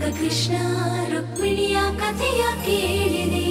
ಆಗ ಕೃಷ್ಣ ರುಕ್ಮಿಣಿಯ ಕಥೆಯ ಕೇಳಿದೆ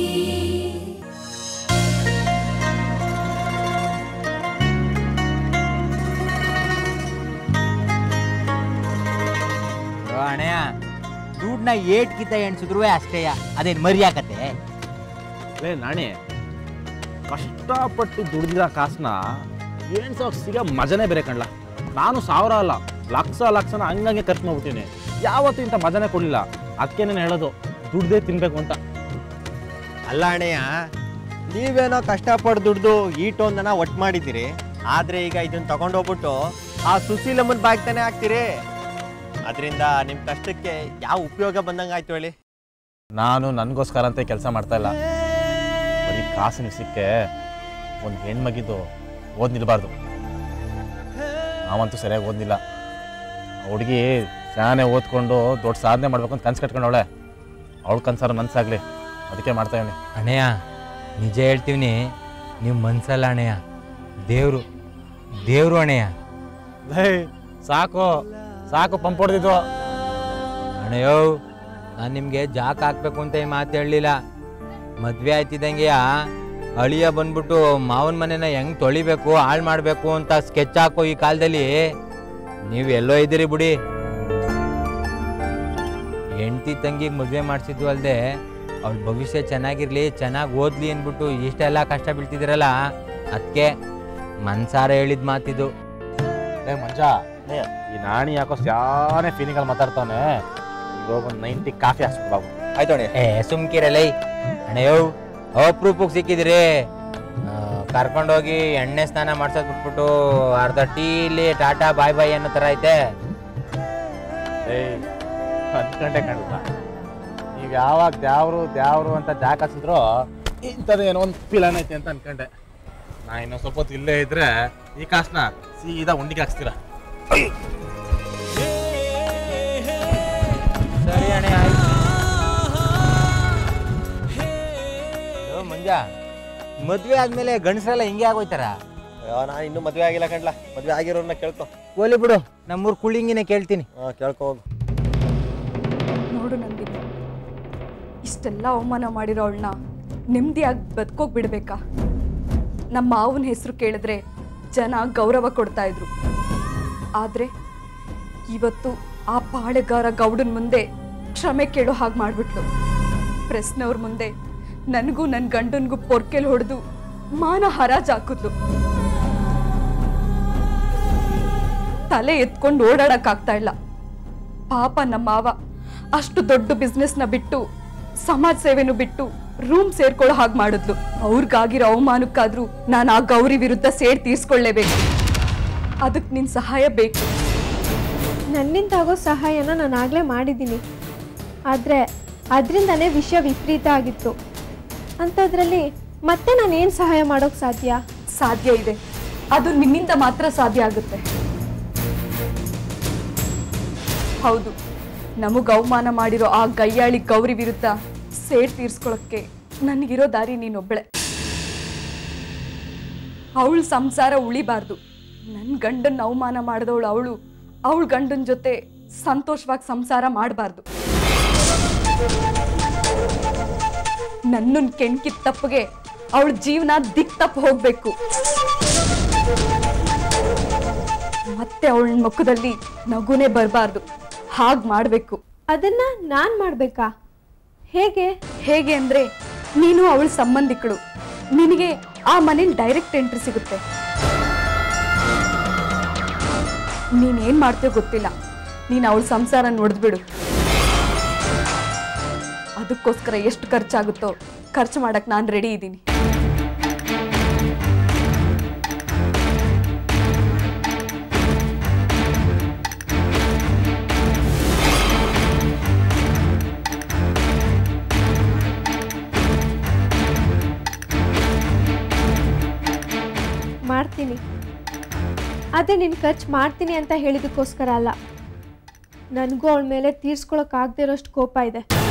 ಅಣ್ಣಯ್ಯ ದುಡ್ಡನ್ನ ಏಟ್ ಕಿತ್ತ ಎಣ್ಸಿದ್ರು ಅಷ್ಟೇಯ ಅದೇನ್ ಮರಿಯಾಕತ್ತೆ ಲೇ ನಾಣಿ ಕಷ್ಟಪಟ್ಟು ದುಡ್ದಿರೋ ಕಾಸನ್ನ ಎಣ್ಸೋಕೆ ಸಿಗೋ ಮಜನೇ ಬೇರೆ ಕಣ್ಲ ನಾನು ಸಾವಿರ ಅಲ್ಲ ಲಕ್ಷ ಲಕ್ಷನ ಹಂಗಂಗೆ ಖರ್ಚು ಮಾಡ್ಬಿಟ್ಟಿನಿ ಯಾವತ್ತೂ ಇಂಥ ಮಜನೇ ಕೊಡಲಿಲ್ಲ ಅದಕ್ಕೆ ನಾನು ಹೇಳೋದು ದುಡ್ದೇ ತಿನ್ಬೇಕು ಅಂತ ಅಲ್ಲ ಅಣ್ಣಯ್ಯ ನೀವೇನೋ ಕಷ್ಟಪಟ್ಟು ದುಡ್ದು ಈ ಟೋನ್ನ ಒಟ್ಟು ಮಾಡಿದ್ದೀರಿ ಆದ್ರೆ ಈಗ ಇದನ್ನ ತಗೊಂಡೋಗ್ಬಿಟ್ಟು ಆ ಸುಶೀಲಮ್ಮನ ಬಾಗ್ ತಾನೇ ಹಾಕ್ತೀರಿ ಅದರಿಂದ ನಿಮ್ಮ ಕಷ್ಟಕ್ಕೆ ಯಾವ ಉಪಯೋಗ ಬಂದಂಗೆ ಆಯ್ತು ಹೇಳಿ ನಾನು ನನಗೋಸ್ಕರ ಅಂತ ಕೆಲಸ ಮಾಡ್ತಾ ಇಲ್ಲ ಬರೀ ಕಾಸಿನ ಸಿಕ್ಕೆ ಒಂದು ಹೆಣ್ಮಗಿದ್ದು ಓದ್ ನಿಲ್ಬಾರ್ದು ನಾವಂತೂ ಸರಿಯಾಗಿ ಓದ್ನಿಲ್ಲ ಹುಡುಗಿ ಶಾನೆ ಓದ್ಕೊಂಡು ದೊಡ್ಡ ಸಾಧನೆ ಮಾಡ್ಬೇಕು ಅಂತ ಕನ್ಸು ಕಟ್ಕೊಂಡವಳೆ ಅವಳ ಕನ್ಸಾರ ಮನ್ಸಾಗ್ಲಿ ಅದಕ್ಕೆ ಮಾಡ್ತಾ ಇವನಿ ಅಣ್ಣಯ್ಯ ನಿಜ ಹೇಳ್ತೀವಿ ನೀವು ಮನ್ಸಲ್ಲ ಅಣ್ಣಯ್ಯ ದೇವ್ರು ದೇವ್ರು ಅಣ್ಣಯ್ಯ ಲೇ ಸಾಕು ಸಾಕು ಪಂಪ್ ಹೊಡೆದಿದ್ದು ಅಣ್ಣಯ್ಯೋ ನಾನು ನಿಮಗೆ ಜಾಕ್ ಹಾಕ್ಬೇಕು ಅಂತ ಈ ಮಾತು ಹೇಳಲಿಲ್ಲ ಮದ್ವೆ ಆಯ್ತಿದ್ದಂಗೆ ಅಳಿಯ ಬಂದ್ಬಿಟ್ಟು ಮಾವನ ಮನೆನ ಹೆಂಗ್ ತೊಳಿಬೇಕು ಹಾಳು ಮಾಡಬೇಕು ಅಂತ ಸ್ಕೆಚ್ ಹಾಕೋ ಈ ಕಾಲದಲ್ಲಿ ನೀವು ಎಲ್ಲೋ ಇದ್ದೀರಿ ಬಿಡಿ ಹೆಂಡತಿ ತಂಗಿಗೆ ಮದುವೆ ಮಾಡಿಸಿದ್ವು ಅಲ್ಲದೆ ಅವ್ಳ ಭವಿಷ್ಯ ಚೆನ್ನಾಗಿರ್ಲಿ ಚೆನ್ನಾಗಿ ಓದ್ಲಿ ಅಂದ್ಬಿಟ್ಟು ಇಷ್ಟೆಲ್ಲ ಕಷ್ಟ ಬೀಳ್ತಿದ್ದೀರಲ್ಲ ಅದಕ್ಕೆ ಮನ್ಸಾರ ಹೇಳಿದ ಮಾತಿದು ಏ ಮಂಜ ಈ ನಾಣಿ ಯಾಕೋ ಸ್ಯಾನೆ ಫೀಲಿಂಗಲ್ಲಿ ಮಾತಾಡ್ತಾನೆ ಇವಾಗ ಒಂದು ನೈಂಟಿ ಕಾಫಿ ಹಾಕ್ಸ್ಬಿಡು ಬಾಬು ಆಯ್ತು ಅಣ್ಣ ಏ ಸುಮ್ಕಿರಲ್ಲ ಅಣ್ಣಯ್ಯೋ ಅಪ್ರೂಪಕ್ಕೆ ಸಿಕ್ಕಿದ್ರಿ ಕರ್ಕೊಂಡೋಗಿ ಎಣ್ಣೆ ಸ್ನಾನ ಮಾಡ್ಸೋದ್ ಬಿಟ್ಬಿಟ್ಟು ಅರ್ಧ ಟೀಲಿ ಟಾಟಾ ಬಾಯ್ ಬಾಯ್ ಅನ್ನೋ ಥರ ಐತೆ ಏಯ್ ಅನ್ಕಂಡೆ ಕಾಣುತ್ತಾ ನೀವು ಯಾವಾಗ ದ್ಯಾವ್ರು ದ್ಯಾವ್ರು ಅಂತ ಜಾಕ್ ಹಾಕ್ಸಿದ್ರು ಇಂಥದ್ದು ಏನೋ ಒಂದು ಫೀಲನ್ ಐತೆ ಅಂತ ಅನ್ಕೊಂಡೆ ನಾ ಇನ್ನೊಂದು ಸ್ವಲ್ಪ ಹೊತ್ತು ಇಲ್ಲೇ ಇದ್ರೆ ಈ ಕಾಸನ್ನ ಸೀದಾ ಉಂಡಿಗೆ ಹಾಕ್ಸ್ತೀರಾ ಸರಿ ಅಣ್ಣ ಆಯ್ತು ಓ, ಮಂಜ ಮದ್ವೆ ಆದ್ಮೇಲೆ ಗಂಡಸರೆಲ್ಲ ಹಿಂಗೆ ಆಗೋಯ್ತಾರ ನಾನು ಇನ್ನೂ ಮದುವೆ ಆಗಿಲ್ಲ ಕಣ್ಲ ಮದುವೆ ಆಗಿರೋರ್ನ ಕೇಳ್ಕೊ ಓಲಿ ಬಿಡು ನಮ್ಮೂರ್ ಕುಳ್ಳಿಂಗಿನೇ ಕೇಳ್ತೀನಿ ಹಾಂ ಕೇಳ್ಕೊ ಹೋಗು ನೋಡು ನಂದಿನಿ ಇಷ್ಟೆಲ್ಲ ಅವಮಾನ ಮಾಡಿರೋ ಅವಳನ್ನ ನೆಮ್ಮದಿಯಾಗಿ ಬದುಕೋಗಿ ಬಿಡ್ಬೇಕಾ ನಮ್ಮ ಮಾವನ ಹೆಸರು ಕೇಳಿದ್ರೆ ಜನ ಗೌರವ ಕೊಡ್ತಾ ಇದ್ರು ಆದ್ರೆ ಇವತ್ತು ಆ ಪಾಳೆಗಾರ ಗೌಡನ ಮುಂದೆ ಕ್ಷಮೆ ಕೇಳೋ ಹಾಗೆ ಮಾಡ್ಬಿಟ್ಲು ಪ್ರೆಸ್ನವ್ರ ಮುಂದೆ ನನಗೂ ನನ್ನ ಗಂಡನಿಗೂ ಪೊರ್ಕೆಲ್ ಹೊಡೆದು ಮಾನ ಹರಾಜ್ ಹಾಕಿದ್ಲು ತಲೆ ಎತ್ಕೊಂಡು ಓಡಾಡಕ್ಕಾಗ್ತಾ ಇಲ್ಲ ಪಾಪ ನಮ್ಮ ಮಾವ ಅಷ್ಟು ದೊಡ್ಡ ಬಿಸ್ನೆಸ್ನ ಬಿಟ್ಟು ಸಮಾಜ ಸೇವೆನು ಬಿಟ್ಟು ರೂಮ್ ಸೇರ್ಕೊಳ್ಳೋ ಹಾಗೆ ಮಾಡಿದ್ಲು ಅವ್ರಿಗಾಗಿರೋ ಅವಮಾನಕ್ಕಾದ್ರೂ ನಾನು ಆ ಗೌರಿ ವಿರುದ್ಧ ಸೇಡ್ ತೀರ್ಸ್ಕೊಳ್ಳೇಬೇಕು ಅದಕ್ಕೆ ನಿನ್ ಸಹಾಯ ಬೇಕು ನನ್ನಿಂದ ಆಗೋ ಸಹಾಯನ ನಾನು ಆಗಲೇ ಮಾಡಿದ್ದೀನಿ ಆದರೆ ಅದರಿಂದನೇ ವಿಷಯ ವಿಪರೀತ ಆಗಿತ್ತು ಅಂಥದ್ರಲ್ಲಿ ಮತ್ತೆ ನಾನು ಏನು ಸಹಾಯ ಮಾಡೋಕ್ಕೆ ಸಾಧ್ಯ ಸಾಧ್ಯ ಇದೆ ಅದು ನಿನ್ನಿಂದ ಮಾತ್ರ ಸಾಧ್ಯ ಆಗುತ್ತೆ ಹೌದು ನಮಗ್ ಅವಮಾನ ಮಾಡಿರೋ ಆ ಗಯ್ಯಾಳಿ ಗೌರಿ ವಿರುದ್ಧ ಸೇಡ್ ತೀರ್ಸ್ಕೊಳಕ್ಕೆ ನನಗಿರೋ ದಾರಿ ನೀನೊಬ್ಬಳೆ ಅವಳ ಸಂಸಾರ ಉಳಿಬಾರ್ದು ನನ್ನ ಗಂಡನ್ನ ಅವಮಾನ ಮಾಡಿದವಳು ಅವಳು ಅವಳ ಗಂಡನ ಜೊತೆ ಸಂತೋಷವಾಗಿ ಸಂಸಾರ ಮಾಡಬಾರ್ದು ನನ್ನನ್ ಕೆಣ್ಕಿದ ತಪ್ಪಗೆ ಅವಳ ಜೀವನ ದಿಕ್ ತಪ್ಪು ಹೋಗ್ಬೇಕು ಮತ್ತೆ ಅವಳ ಮುಖದಲ್ಲಿ ನಗುನೇ ಬರಬಾರ್ದು ಹಾಗ್ ಮಾಡ್ಬೇಕು ಅದನ್ನು ನಾನು ಮಾಡಬೇಕಾ ಹೇಗೆ ಹೇಗೆ ಅಂದ್ರೆ ನೀನು ಅವಳ ಸಂಬಂಧಿಕಳು ನಿನಗೆ ಆ ಮನೇಲಿ ಡೈರೆಕ್ಟ್ ಎಂಟ್ರಿ ಸಿಗುತ್ತೆ ನೀನೇನ್ ಮಾಡ್ತೀಯೋ ಗೊತ್ತಿಲ್ಲ ನೀನು ಅವಳ ಸಂಸಾರ ನೋಡಿದ್ಬಿಡು ಅದಕ್ಕೋಸ್ಕರ ಎಷ್ಟು ಖರ್ಚಾಗುತ್ತೋ ಖರ್ಚು ಮಾಡಕ್ ನಾನು ರೆಡಿ ಇದ್ದೀನಿ ಮಾಡ್ತೀನಿ ಅದೇ ನೀನು ಖರ್ಚು ಮಾಡ್ತೀನಿ ಅಂತ ಹೇಳಿದಕ್ಕೋಸ್ಕರ ಅಲ್ಲ ನನಗೂ ಅವಳ ಮೇಲೆ ತೀರ್ಸ್ಕೊಳಕ್ಕಾಗದೇ ಇರೋಷ್ಟು ಕೋಪ ಇದೆ